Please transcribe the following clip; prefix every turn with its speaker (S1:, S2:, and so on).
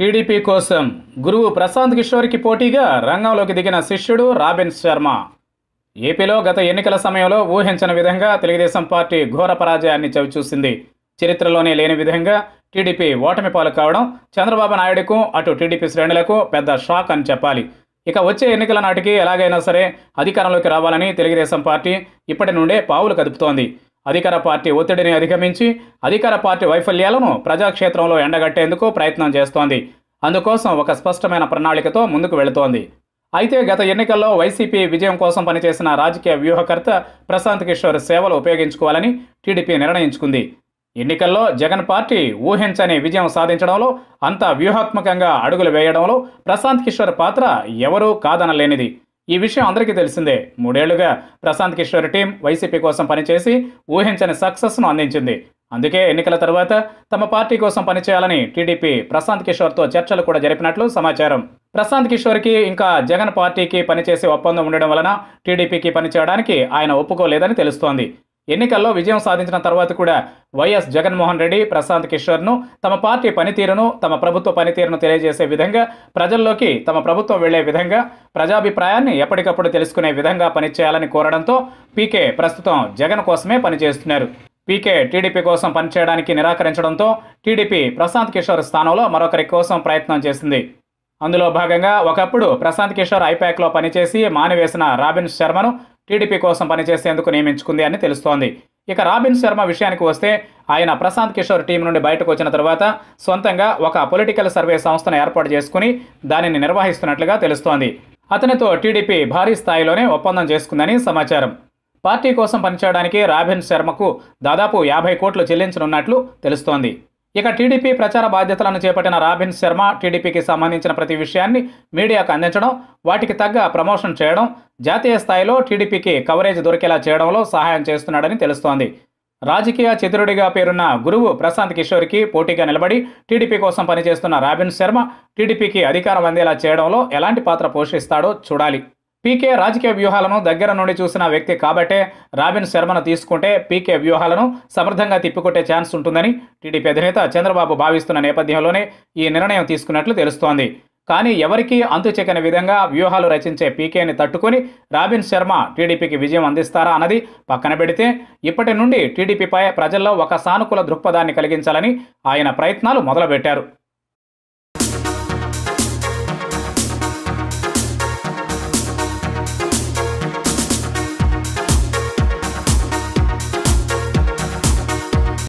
S1: TDP కోసం గురువు ప్రశాంత్ కిషోర్కి పోటీగా రంగంలోకి దిగిన శిష్యుడు రాబిన్ శర్మ ఏపీలో గత ఎన్నికల సమయంలో ఊహించని విధంగా తెలుగుదేశం పార్టీ ఘోర పరాజయాన్ని చవిచూసింది చరిత్రలోనే లేని విధంగా టీడీపీ ఓటమి పాలు కావడం చంద్రబాబు నాయుడుకు అటు టీడీపీ శ్రేణులకు పెద్ద షాక్ అని చెప్పాలి ఇక వచ్చే ఎన్నికల నాటికి ఎలాగైనా సరే అధికారంలోకి రావాలని తెలుగుదేశం పార్టీ ఇప్పటి నుండే పావులు కదుపుతోంది అధికార పార్టీ ఒత్తిడిని అధిగమించి అధికార పార్టీ వైఫల్యాలను ప్రజాక్షేత్రంలో ఎండగట్టేందుకు ప్రయత్నం చేస్తోంది అందుకోసం ఒక స్పష్టమైన ప్రణాళికతో ముందుకు వెళుతోంది అయితే గత ఎన్నికల్లో వైసీపీ విజయం కోసం పనిచేసిన రాజకీయ వ్యూహకర్త ప్రశాంత్ కిషోర్ సేవలు ఉపయోగించుకోవాలని టీడీపీ నిర్ణయించుకుంది ఎన్నికల్లో జగన్ పార్టీ ఊహించని విజయం సాధించడంలో అంత వ్యూహాత్మకంగా అడుగులు వేయడంలో ప్రశాంత్ కిషోర్ పాత్ర ఎవరూ కాదనలేనిది ఈ విషయం అందరికీ తెలిసిందే మూడేళ్లుగా ప్రశాంత్ కిషోర్ టీం వైసీపీ కోసం పనిచేసి ఊహించని సక్సెస్ను అందించింది అందుకే ఎన్నికల తర్వాత తమ పార్టీ కోసం పనిచేయాలని టీడీపీ ప్రశాంత్ కిషోర్తో చర్చలు కూడా జరిపినట్లు సమాచారం ప్రశాంత్ కిషోర్కి ఇంకా జగన్ పార్టీకి పనిచేసే ఒప్పందం ఉండడం వలన టీడీపీకి పనిచేయడానికి ఆయన ఒప్పుకోలేదని తెలుస్తోంది ఎన్నికల్లో విజయం సాధించిన తర్వాత కూడా వైఎస్ జగన్మోహన్ రెడ్డి ప్రశాంత్ కిషోర్ను తమ పార్టీ పనితీరును తమ ప్రభుత్వ పనితీరును తెలియజేసే విధంగా ప్రజల్లోకి తమ ప్రభుత్వం వెళ్లే విధంగా ప్రజాభిప్రాయాన్ని ఎప్పటికప్పుడు తెలుసుకునే విధంగా పనిచేయాలని కోరడంతో పీకే ప్రస్తుతం జగన్ కోసమే పనిచేస్తున్నారు పీకే టీడీపీ కోసం పనిచేయడానికి నిరాకరించడంతో టీడీపీ ప్రశాంత్ కిషోర్ స్థానంలో మరొకరి కోసం ప్రయత్నం చేసింది అందులో భాగంగా ఒకప్పుడు ప్రశాంత్ కిషోర్ ఐపాక్లో పనిచేసి మానివేసిన రాబిన్ శర్మను టీడీపీ కోసం పనిచేసేందుకు నియమించుకుంది అని తెలుస్తోంది ఇక రాబిన్ శర్మ విషయానికి వస్తే ఆయన ప్రశాంత్ కిషోర్ టీం నుండి బయటకు వచ్చిన తర్వాత సొంతంగా ఒక పొలిటికల్ సర్వే సంస్థను ఏర్పాటు చేసుకుని దానిని నిర్వహిస్తున్నట్లుగా తెలుస్తోంది అతనితో టీడీపీ భారీ స్థాయిలోనే ఒప్పందం చేసుకుందని సమాచారం పార్టీ కోసం పనిచేయడానికి రాబిన్ శర్మకు దాదాపు యాభై కోట్లు చెల్లించనున్నట్లు తెలుస్తోంది ఇక టీడీపీ ప్రచార బాధ్యతలను చేపట్టిన రాబిన్ శర్మ టీడీపీకి సంబంధించిన ప్రతి విషయాన్ని మీడియాకు అందించడం వాటికి తగ్గ ప్రమోషన్ చేయడం జాతీయ స్థాయిలో టీడీపీకి కవరేజ్ దొరికేలా చేయడంలో సహాయం చేస్తున్నాడని తెలుస్తోంది రాజకీయ చతురుడిగా పేరున్న గురువు ప్రశాంత్ కిషోర్కి పోటీగా నిలబడి టీడీపీ కోసం పనిచేస్తున్న రాబిన్ శర్మ టీడీపీకి అధికారం అందేలా చేయడంలో ఎలాంటి పాత్ర పోషిస్తాడో చూడాలి పీకే రాజకీయ వ్యూహాలను దగ్గర నుండి చూసిన వ్యక్తి కాబట్టే రాబిన్ శర్మను తీసుకుంటే పీకే వ్యూహాలను సమర్థంగా తిప్పికొట్టే ఛాన్స్ ఉంటుందని టీడీపీ అధినేత చంద్రబాబు భావిస్తున్న నేపథ్యంలోనే ఈ నిర్ణయం తీసుకున్నట్లు తెలుస్తోంది కానీ ఎవరికీ అంతు చెక్కని విధంగా వ్యూహాలు రచించే పీకేని తట్టుకొని రాబిన్ శర్మ టీడీపీకి విజయం అందిస్తారా అన్నది పక్కన పెడితే ఇప్పటి నుండి టీడీపీపై ప్రజల్లో ఒక సానుకూల దృక్పథాన్ని కలిగించాలని ఆయన ప్రయత్నాలు మొదలుపెట్టారు